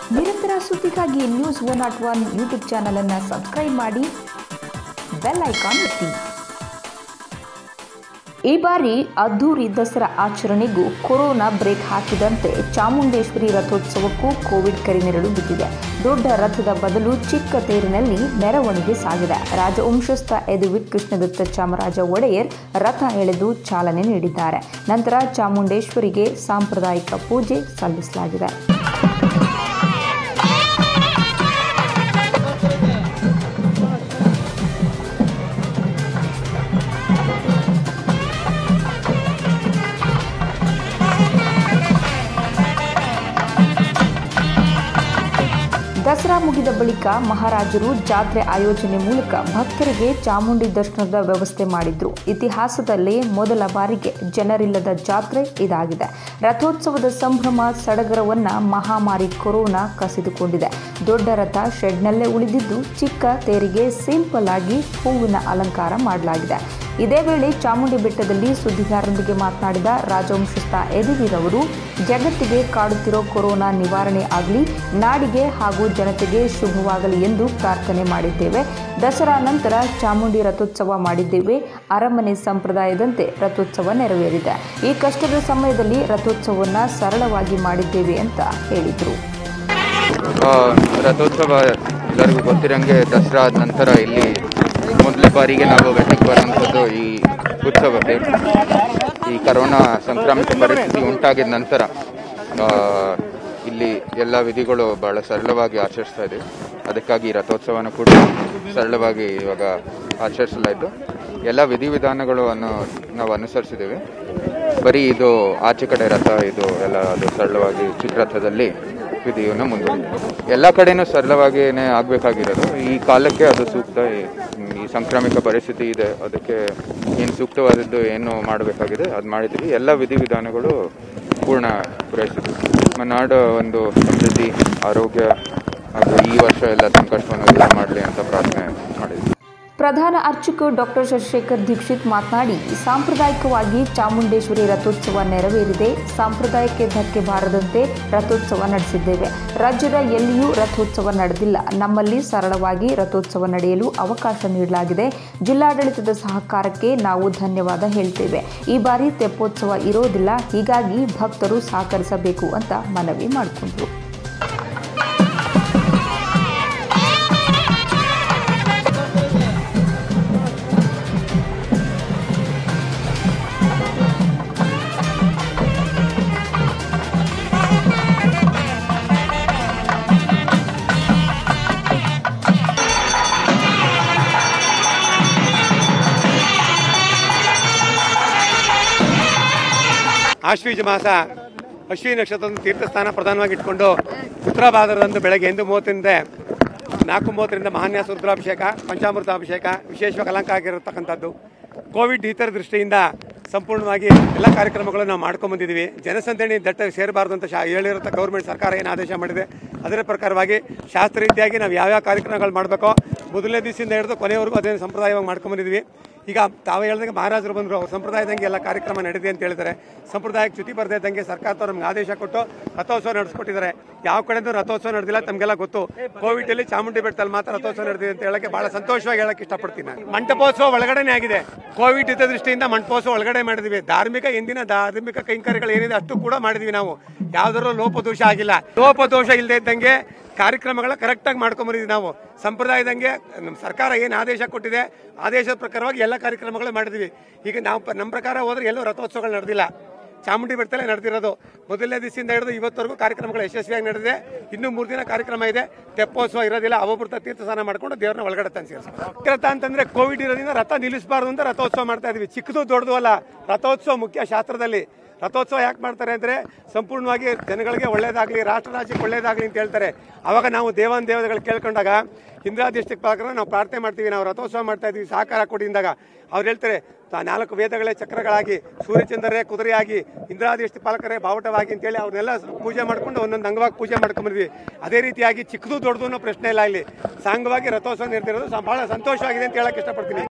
ನಿರಂತರ ಸುದ್ದಿಗಾಗಿ news one not one YouTube ಚಾನಲನ್ನು ಸಬ್ಸ್ಕ್ರೈಬ್ ಮಾಡಿ ಬೆಲ್ ಐಕಾನ್ ಒತ್ತಿ ಈ ಬಾರಿ ಅದ್ದೂರಿ ದಸರಾ ಆಚರಣೆಗೂ ಕೊರೋನಾ ಬ್ರೇಕ್ ಹಾಕಿದಂತೆ ಚಾಮುಂಡೇಶ್ವರಿ ರಥೋತ್ಸವಕ್ಕೂ ಕೋವಿಡ್ ಕರಿನೆರಳು ಬಿದ್ದಿದೆ ದೊಡ್ಡ ರಥದ ಬದಲು ಚಿಕ್ಕ ತೇರಿನಲ್ಲಿ ಮೆರವಣಿಗೆ ಸಾಗಿದೆ ರಾಜವಂಶಸ್ಥ ಯದುವೀರ್ ಕೃಷ್ಣದತ್ತ ಚಾಮರಾಜ ಒಡೆಯರ್ ರಥ ಎಳೆದು ಚಾಲನೆ ನೀಡಿದ್ದಾರೆ ನಂತರ ಚಾಮುಂಡೇಶ್ವರಿಗೆ ಸಾಂಪ್ರದಾಯಿಕ ಪೂಜೆ ಸಲ್ಲಿಸಲಾಗಿದೆ ದಸರಾ ಮುಗಿದ ಬಳಿಕ ಮಹಾರಾಜರು ಜಾತ್ರೆ ಆಯೋಜನೆ ಮೂಲಕ ಭಕ್ತರಿಗೆ ಚಾಮುಂಡಿ ದರ್ಶನದ ವ್ಯವಸ್ಥೆ ಮಾಡಿದ್ರು ಇತಿಹಾಸದಲ್ಲೇ ಮೊದಲ ಬಾರಿಗೆ ಜನರಿಲ್ಲದ ಜಾತ್ರೆ ಇದಾಗಿದೆ ರಥೋತ್ಸವದ ಸಂಭ್ರಮ ಸಡಗರವನ್ನ ಮಹಾಮಾರಿ ಕೊರೋನಾ ಕಸಿದುಕೊಂಡಿದೆ ದೊಡ್ಡ ರಥ ಶೆಡ್ನಲ್ಲೇ ಉಳಿದಿದ್ದು ಚಿಕ್ಕ ತೇರಿಗೆ ಸಿಂಪಲ್ ಆಗಿ ಹೂವಿನ ಅಲಂಕಾರ ಮಾಡಲಾಗಿದೆ ಇದೇ ವೇಳೆ ಚಾಮುಂಡಿ ಬೆಟ್ಟದಲ್ಲಿ ಸುದ್ದಿಗಾರರೊಂದಿಗೆ ಮಾತನಾಡಿದ ರಾಜವಂಶಸ್ಥ ಯದುವೀರ್ ಅವರು ಜಗತ್ತಿಗೆ ಕಾಡುತ್ತಿರೋ ಕೊರೋನಾ ನಿವಾರಣೆ ಆಗಲಿ ನಾಡಿಗೆ ಹಾಗೂ ಜನತೆಗೆ ಶುಭವಾಗಲಿ ಎಂದು ಪ್ರಾರ್ಥನೆ ಮಾಡಿದ್ದೇವೆ ದಸರಾ ನಂತರ ಚಾಮುಂಡಿ ರಥೋತ್ಸವ ಮಾಡಿದ್ದೇವೆ ಅರಮನೆ ಸಂಪ್ರದಾಯದಂತೆ ರಥೋತ್ಸವ ನೆರವೇರಿದೆ ಈ ಕಷ್ಟದ ಸಮಯದಲ್ಲಿ ರಥೋತ್ಸವವನ್ನು ಸರಳವಾಗಿ ಮಾಡಿದ್ದೇವೆ ಅಂತ ಹೇಳಿದರು ಆ, ರಥೋತ್ಸವ ಎಲ್ಲರಿಗೂ ಗೊತ್ತಿರಂಗೆ ದಸರಾ ಆದ ನಂತರ ಇಲ್ಲಿ ಮೊದಲ ಬಾರಿಗೆ ನಾವು ಬೆಟ್ಟಕ್ಕೆ ಬರುವಂಥದ್ದು ಈ ಉತ್ಸವಕ್ಕೆ ಈ ಕರೋನಾ ಸಂಕ್ರಾಮಿಕ ಪರಿಸ್ಥಿತಿ ಉಂಟಾಗಿದ ನಂತರ ಆ, ಇಲ್ಲಿ ಎಲ್ಲ ವಿಧಿಗಳು ಬಹಳ ಸರಳವಾಗಿ ಆಚರಿಸ್ತಾ ಇದ್ದೀವಿ ಅದಕ್ಕಾಗಿ ರಥೋತ್ಸವನ ಕೂಡ ಸರಳವಾಗಿ ಇವಾಗ ಆಚರಿಸಲಾಯಿತು ಎಲ್ಲ ವಿಧಿವಿಧಾನಗಳು ಅನ್ನು ನಾವು ಅನುಸರಿಸಿದ್ದೀವಿ ಬರೀ ಇದು ಆಚೆ ಕಡೆ ರಥ ಇದು ಎಲ್ಲ ಅದು ಸರಳವಾಗಿ ಚಿಕ್ಕ ರಥದಲ್ಲಿ ವಿಧಿಯನ್ನು ಮುಂದುವರಿದೆ ಎಲ್ಲ ಕಡೆನೂ ಸರಳವಾಗಿಯೇ ಆಗಬೇಕಾಗಿರೋದು ಈ ಕಾಲಕ್ಕೆ ಅದು ಸೂಕ್ತ ಈ- ಈ ಸಾಂಕ್ರಾಮಿಕ ಪರಿಸ್ಥಿತಿ ಇದೆ ಅದಕ್ಕೆ ಏನು ಸೂಕ್ತವಾದದ್ದು ಏನು ಮಾಡಬೇಕಾಗಿದೆ ಅದು ಮಾಡಿದ್ವಿ ಎಲ್ಲ ವಿಧಿವಿಧಾನಗಳು ಪೂರ್ಣ ಪೂರೈಸಿದ್ವಿ ನಮ್ಮ ನಾಡು ಒಂದು ಸಮೃದ್ಧಿ ಆರೋಗ್ಯ ಹಾಗೂ ಈ ವರ್ಷ ಎಲ್ಲ ಸಂಕಷ್ಟವನ್ನು ದೂರ ಮಾಡಲಿ ಅಂತ ಪ್ರಾರ್ಥನೆ ಮಾಡಿದ್ವಿ ಪ್ರಧಾನ ಅರ್ಚಕ ಡಾಕ್ಟರ್ ಶಶಿಶೇಖರ್ ದೀಕ್ಷಿತ್ ಮಾತನಾಡಿ ಸಾಂಪ್ರದಾಯಿಕವಾಗಿ ಚಾಮುಂಡೇಶ್ವರಿ ರಥೋತ್ಸವ ನೆರವೇರಿದೆ ಸಾಂಪ್ರದಾಯಕ್ಕೆ ಧಕ್ಕೆ ಬಾರದಂತೆ ರಥೋತ್ಸವ ನಡೆಸಿದ್ದೇವೆ ರಾಜ್ಯದ ಎಲ್ಲಿಯೂ ರಥೋತ್ಸವ ನಡೆದಿಲ್ಲ ನಮ್ಮಲ್ಲಿ ಸರಳವಾಗಿ ರಥೋತ್ಸವ ನಡೆಯಲು ಅವಕಾಶ ನೀಡಲಾಗಿದೆ ಜಿಲ್ಲಾಡಳಿತದ ಸಹಕಾರಕ್ಕೆ ನಾವು ಧನ್ಯವಾದ ಹೇಳ್ತೇವೆ ಈ ಬಾರಿ ತೆಪ್ಪೋತ್ಸವ ಇರೋದಿಲ್ಲ ಹೀಗಾಗಿ ಭಕ್ತರು ಸಹಕರಿಸಬೇಕು ಅಂತ ಮನವಿ ಮಾಡಿಕೊಂಡರು ಆಶ್ವೀಜ ಮಾಸ ಅಶ್ವಿನಿ ನಕ್ಷತ್ರದ ತೀರ್ಥಸ್ಥಾನ ಪ್ರಧಾನವಾಗಿ ಇಟ್ಕೊಂಡು ಉತ್ತರ ಭಾದ್ರದಂದು ಬೆಳಗ್ಗೆ ಎಂಟು ಮೂವತ್ತರಿಂದ ನಾಲ್ಕು ಮೂವತ್ತರಿಂದ ಮಹಾನ್ಯಾಸ ರುದ್ರಾಭಿಷೇಕ ಪಂಚಾಮೃತಾಭಿಷೇಕ ವಿಶೇಷವಾಗಿ ಅಲಂಕಾರ ಆಗಿರತಕ್ಕಂಥದ್ದು ಕೋವಿಡ್ ಇತರ ದೃಷ್ಟಿಯಿಂದ ಸಂಪೂರ್ಣವಾಗಿ ಎಲ್ಲ ಕಾರ್ಯಕ್ರಮಗಳನ್ನು ನಾವು ಮಾಡ್ಕೊಂಡ್ ಬಂದಿದ್ದೀವಿ ಜನಸಂದಣಿ ದಟ್ಟ ಸೇರಬಾರ್ದು ಅಂತ ಶಾ ಹೇಳಿರುತ್ತೆ ಗೌರ್ಮೆಂಟ್ ಸರ್ಕಾರ ಏನು ಆದೇಶ ಮಾಡಿದೆ ಅದರ ಪ್ರಕಾರವಾಗಿ ಶಾಸ್ತ್ರ ರೀತಿಯಾಗಿ ನಾವು ಯಾವ್ಯಾವ ಕಾರ್ಯಕ್ರಮಗಳು ಮಾಡಬೇಕೋ ಮೊದಲನೇ ದಿವಸದಿಂದ ಹಿಡಿದು ಕೊನೆಯವರೆಗೂ ಅದೇ ಸಂಪ್ರದಾಯವಾಗಿ ಮಾಡ್ಕೊಂಡ್ ಬಂದಿದ್ದೀವಿ ಈಗ ತಾವು ಹೇಳ್ದಂಗೆ ಮಹಾರಾಜರು ಬಂದರು ಅವ್ರ ಸಂಪ್ರದಾಯದಂಗೆ ಎಲ್ಲ ಕಾರ್ಯಕ್ರಮ ನಡೆದಿದೆ ಅಂತ ಹೇಳಿದ್ದಾರೆ ಸಂಪ್ರದಾಯಕ್ಕೆ ಚ್ಯುತಿ ಬರದೇ ಇದ್ದಂಗೆ ಸರ್ಕಾರದವ್ರು ನಮ್ಗೆ ಆದೇಶ ಕೊಟ್ಟು ರಥೋತ್ಸವ ನಡೆಸ್ಕೊಟ್ಟಿದ್ದಾರೆ ಯಾವ ಕಡೆಯಿಂದ ರಥೋತ್ಸವ ನಡೆದಿಲ್ಲ ತಮಗೆಲ್ಲ ಗೊತ್ತು ಕೋವಿಡ್ ಅಲ್ಲಿ ಚಾಮುಂಡಿ ಬೆಟ್ಟದಲ್ಲಿ ಮಾತ್ರ ರಥೋತ್ಸವ ನಡೆದಿದೆ ಅಂತ ಹೇಳಕ್ಕೆ ಬಹಳ ಸಂತೋಷವಾಗಿ ಹೇಳಕ್ಕೆ ಇಷ್ಟಪಡ್ತೀನಿ ನಾನು ಮಂಟಪೋತ್ಸವ ಒಳಗಡೆನೇ ಆಗಿದೆ ಕೋವಿಡ್ ಇದ್ದ ದೃಷ್ಟಿಯಿಂದ ಮಂಟಪೋತ್ಸವ ಒಳಗಡೆ ಮಾಡಿದ್ವಿ ಧಾರ್ಮಿಕ ಎಂದಿನ ಧಾರ್ಮಿಕ ಕೈಂಕರ್ಯಗಳು ಏನಿದೆ ಅಷ್ಟು ಕೂಡ ಮಾಡಿದ್ವಿ ನಾವು ಯಾವ್ದಾದ್ರು ಲೋಪದೋಷ ಆಗಿಲ್ಲ ಲೋಪದೋಷ ಇಲ್ಲದೆ ಇದ್ದಂಗೆ ಕಾರ್ಯಕ್ರಮಗಳ ಕರೆಕ್ಟಾಗಿ ಮಾಡ್ಕೊಂಬರಿದ್ವಿ ನಾವು ಸಂಪ್ರದಾಯದಂಗೆ ನಮ್ಮ ಸರ್ಕಾರ ಏನು ಆದೇಶ ಕೊಟ್ಟಿದೆ ಆದೇಶದ ಪ್ರಕಾರವಾಗಿ ಎಲ್ಲ ಕಾರ್ಯಕ್ರಮಗಳು ಮಾಡಿದ್ವಿ ಈಗ ನಾವು ಪ- ನಮ್ಮ ಪ್ರಕಾರ ಹೋದ್ರೆ ಎಲ್ಲೂ ರಥೋತ್ಸವಗಳು ನಡೆದಿಲ್ಲ ಚಾಮುಂಡಿ ಬೆಟ್ಟದಲ್ಲೇ ನಡೆದಿರೋದು ಮೊದಲನೇ ದಿವಸದಿಂದ ಹಿಡಿದು ಇವತ್ತವರೆಗೂ ಕಾರ್ಯಕ್ರಮಗಳು ಯಶಸ್ವಿಯಾಗಿ ನಡೆದಿದೆ ಇನ್ನೂ ಮೂರು ದಿನ ಕಾರ್ಯಕ್ರಮ ಇದೆ ತೆಪ್ಪೋತ್ಸವ ಇರೋದಿಲ್ಲ ಅವಭೃತ ತೀರ್ಥ ಸ್ನಾನ ಮಾಡ್ಕೊಂಡು ದೇವ್ರನ್ನ ಒಳಗಡೆ ತಂದು ಸೇರಿಸ್ತಾರೆ ರಥ ಅಂತಂದ್ರೆ ಕೋವಿಡ್ ಇರೋದ್ರಿಂದ ರಥ ನಿಲ್ಲಿಸಬಾರ್ದು ಅಂತ ರಥೋತ್ಸವ ಮಾಡ್ತಾ ಇದೀವಿ ಚಿಕ್ಕದು ದೊಡ್ಡದು ಅಲ್ಲ ರಥೋತ್ಸವ ಮುಖ್ಯ ಶಾಸ್ತ್ರದಲ್ಲಿ ರಥೋತ್ಸವ ಯಾಕೆ ಮಾಡ್ತಾರೆ ಅಂದರೆ ಸಂಪೂರ್ಣವಾಗಿ ಜನಗಳಿಗೆ ಒಳ್ಳೇದಾಗಲಿ ರಾಷ್ಟ್ರ ರಾಜ್ಯಕ್ಕೆ ಒಳ್ಳೇದಾಗಲಿ ಅಂತ ಹೇಳ್ತಾರೆ ಅವಾಗ ನಾವು ದೇವಾನ್ ದೇವತೆಗಳು ಕೇಳ್ಕೊಂಡಾಗ ಇಂದ್ರಾದಿಷ್ಟಕ್ಕೆ ಪಾಲಕರನ್ನ ನಾವು ಪ್ರಾರ್ಥನೆ ಮಾಡ್ತೀವಿ ನಾವು ರಥೋತ್ಸವ ಮಾಡ್ತಾ ಇದೀವಿ ಸಹಕಾರ ಕೊಡಿಂದಾಗ ಅವ್ರು ಹೇಳ್ತಾರೆ ತಾ- ನಾಲ್ಕು ವೇದಗಳೇ ಚಕ್ರಗಳಾಗಿ ಸೂರ್ಯಚಂದ್ರರೇ ಕುದುರೆಯಾಗಿ ಇಂದ್ರಾದಿಷ್ಟ ಪಾಲಕರೇ ಬಾವುಟವಾಗಿ ಅಂತೇಳಿ ಅವ್ರನ್ನೆಲ್ಲ ಪೂಜೆ ಮಾಡ್ಕೊಂಡು ಒಂದೊಂದು ಅಂಗವಾಗಿ ಪೂಜೆ ಮಾಡ್ಕೊಂಡ್ಬಂದ್ವಿ ಅದೇ ರೀತಿಯಾಗಿ ಚಿಕ್ಕದು ದೊಡ್ಡದು ಅನ್ನೋ ಪ್ರಶ್ನೆ ಇಲ್ಲ ಇಲ್ಲಿ ಸಾಂಗವಾಗಿ ರಥೋತ್ಸವ ನಡೆದಿರೋದು ಸ- ಬಹಳ ಸಂತೋಷವಾಗಿದೆ ಅಂತ ಹೇಳಕ್ ಇಷ್ಟಪಡ್ತೀನಿ